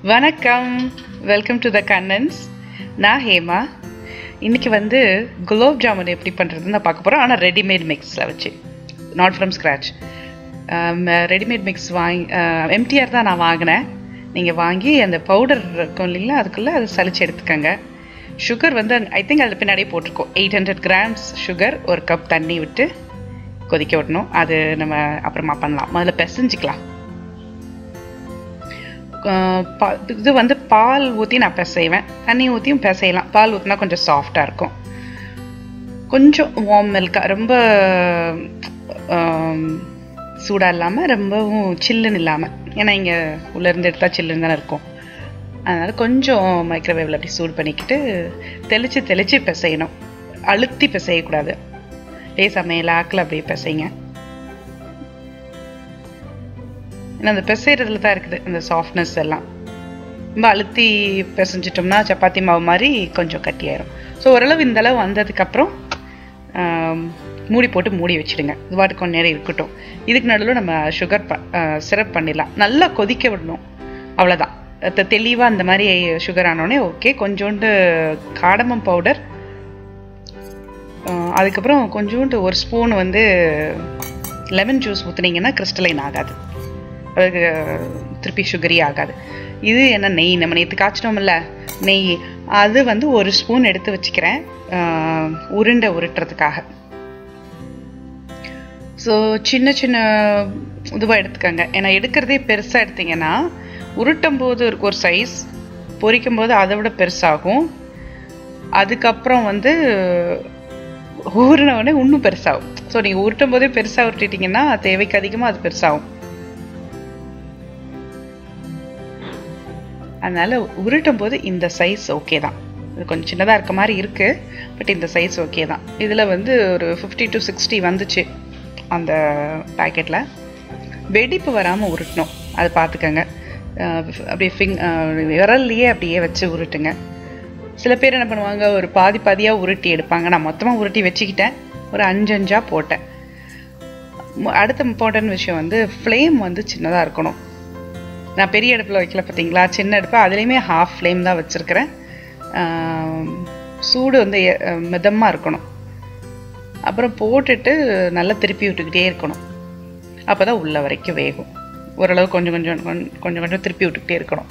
வணக்கம் welcome to the கண்ணன்ஸ் நான் ஹேமா இன்னைக்கு வந்து குலோப் ஜாமுன் எப்படி பண்ணுறதுன்னு நான் பார்க்க போகிறோம் ஆனால் ரெடிமேட் மிக்ஸில் வச்சு not from scratch readymade mix வாங்கி எம்டிஆர் தான் நான் வாங்கினேன் நீங்கள் வாங்கி அந்த பவுடர் இருக்கும் இல்லைங்களா அதுக்குள்ளே அதை சலிச்சு எடுத்துக்கோங்க சுகர் வந்து ஐ திங்க் அதில் பின்னாடியே போட்டிருக்கோம் எயிட் ஹண்ட்ரட் கிராம்ஸ் சுகர் ஒரு கப் தண்ணி விட்டு கொதிக்க விடணும் அது நம்ம அப்புறமா பண்ணலாம் முதல்ல பிசைஞ்சிக்கலாம் இது வந்து பால் ஊற்றி நான் பிசைவேன் தண்ணி ஊற்றியும் பிசையலாம் பால் ஊற்றினா கொஞ்சம் சாஃப்டாக இருக்கும் கொஞ்சம் வார்ம் மில்காக ரொம்ப சூடாக இல்லாமல் ரொம்பவும் சில்லுன்னு இல்லாமல் ஏன்னா இங்கே உள்ளேருந்து எடுத்தால் சில்லுன்னு தானே இருக்கும் அதனால் கொஞ்சம் மைக்ரோவேவில் அப்படி சூடு பண்ணிக்கிட்டு தெளித்து தெளித்து பிசையணும் அழுத்தி பிசையக்கூடாது லேசாக மேலாக்கில் அப்படியே பிசைங்க ஏன்னா அந்த பிசைறதுல தான் இருக்குது அந்த சாஃப்ட்னஸ் எல்லாம் ரொம்ப அழுத்தி பிசைஞ்சிட்டோம்னா சப்பாத்தி மாவு மாதிரி கொஞ்சம் கட்டியாயிரும் ஸோ ஓரளவு இந்த அளவு வந்ததுக்கப்புறம் மூடி போட்டு மூடி வச்சுடுங்க இது பாட்டு கொஞ்ச நேரம் இருக்கட்டும் இதுக்கு நடுவில் நம்ம சுகர் ப சிரப் பண்ணிடலாம் நல்லா கொதிக்க விடணும் அவ்வளோதான் தெளிவாக அந்த மாதிரி சுகர் ஆனோடனே ஓகே கொஞ்சோண்டு காடமம் பவுடர் அதுக்கப்புறம் கொஞ்சோண்டு ஒரு ஸ்பூன் வந்து லெமன் ஜூஸ் ஊற்றுனீங்கன்னா கிறிஸ்டலைன் ஆகாது அதுக்கு திருப்பி சுகரி ஆகாது இது என்ன நெய் நம்ம நேற்று காய்ச்சிட்டோம்ல நெய் அது வந்து ஒரு ஸ்பூன் எடுத்து வச்சுக்கிறேன் உருண்டை உருட்டுறதுக்காக ஸோ சின்ன சின்ன இதுவாக எடுத்துக்கோங்க ஏன்னா எடுக்கிறதே பெருசாக எடுத்தீங்கன்னா உருட்டும் போது ஒரு சைஸ் பொரிக்கும் போது அதை விட பெருசாகும் அதுக்கப்புறம் வந்து ஊறினவுடனே இன்னும் பெருசாகும் ஸோ நீங்கள் உருட்டும் போதே பெருசாக உருட்டிட்டிங்கன்னா தேவைக்கு அதிகமாக அது பெருசாகும் அதனால் உருட்டும் போது இந்த சைஸ் ஓகே தான் இது கொஞ்சம் சின்னதாக இருக்க மாதிரி இருக்குது பட் இந்த சைஸ் ஓகே தான் இதில் வந்து ஒரு ஃபிஃப்டி டு சிக்ஸ்டி வந்துச்சு அந்த பேக்கெட்டில் வெடிப்பு வராமல் உருட்டணும் அதை பார்த்துக்கோங்க அப்படியே ஃபிங் விரல்லையே அப்படியே வச்சு உருட்டுங்க சில பேர் என்ன பண்ணுவாங்க ஒரு பாதி பாதியாக உருட்டி எடுப்பாங்க நான் மொத்தமாக உருட்டி வச்சுக்கிட்டேன் ஒரு அஞ்சு அஞ்சாக போட்டேன் அடுத்த இம்பார்ட்டன்ட் விஷயம் வந்து ஃப்ளேம் வந்து சின்னதாக இருக்கணும் நான் பெரிய அடுப்பில் வைக்கல பார்த்தீங்களா சின்ன அடுப்பு அதுலேயுமே ஹாஃப் ஃப்ளேம் தான் வச்சுருக்கிறேன் சூடு வந்து மிதமாக இருக்கணும் அப்புறம் போட்டுட்டு நல்லா திருப்பி விட்டுக்கிட்டே இருக்கணும் அப்போ தான் உள்ள வரைக்கும் வேகும் ஓரளவு கொஞ்சம் கொஞ்சம் கொஞ்சம் கொஞ்சம் திருப்பி விட்டுக்கிட்டே இருக்கணும்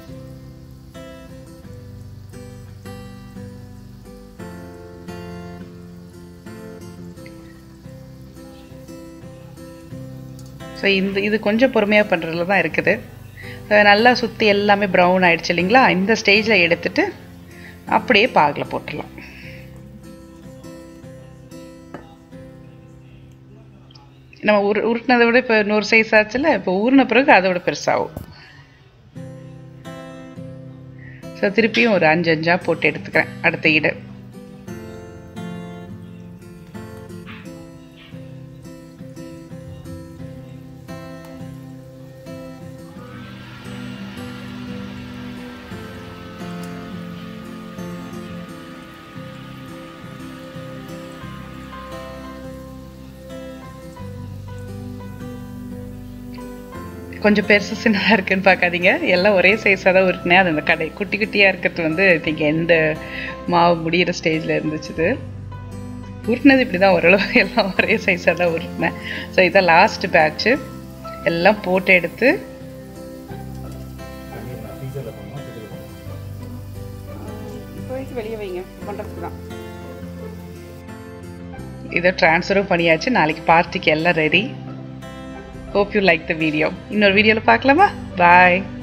ஸோ இந்த இது கொஞ்சம் பொறுமையாக பண்ணுறதுல தான் இருக்குது நல்லா சுற்றி எல்லாமே ப்ரௌன் ஆகிடுச்சு இல்லைங்களா இந்த ஸ்டேஜில் எடுத்துட்டு அப்படியே பாகில் போட்டுடலாம் நம்ம உரு உருட்டினதை விட இப்போ நூறு சைஸ் ஆச்சுல இப்போ ஊறின பிறகு அதை விட பெருசாகும் ஸோ திருப்பியும் ஒரு அஞ்சு அஞ்சாக போட்டு எடுத்துக்கிறேன் அடுத்த ஈடு கொஞ்சம் பெருசு சின்னதாக இருக்குன்னு பார்க்காதீங்க எல்லாம் ஒரே சைஸாக தான் உருட்டினேன் அது அந்த கடை குட்டி குட்டியாக இருக்கிறது வந்து திங்க எந்த மாவு முடிகிற ஸ்டேஜில் இருந்துச்சு உருட்டினது இப்படி தான் ஓரளவு எல்லாம் ஒரே சைஸாக தான் உருட்டினேன் ஸோ இதான் லாஸ்ட் பேட்ச்சு எல்லாம் போட்டு எடுத்து வெளியே வைங்க பண்ணுறதுக்கு தான் இதை ட்ரான்ஸ்ஃபரும் பண்ணியாச்சு நாளைக்கு பார்ட்டிக்கு எல்லாம் ready hope you like the video இன்னொரு வீடியோவில் பார்க்கலாமா பாய்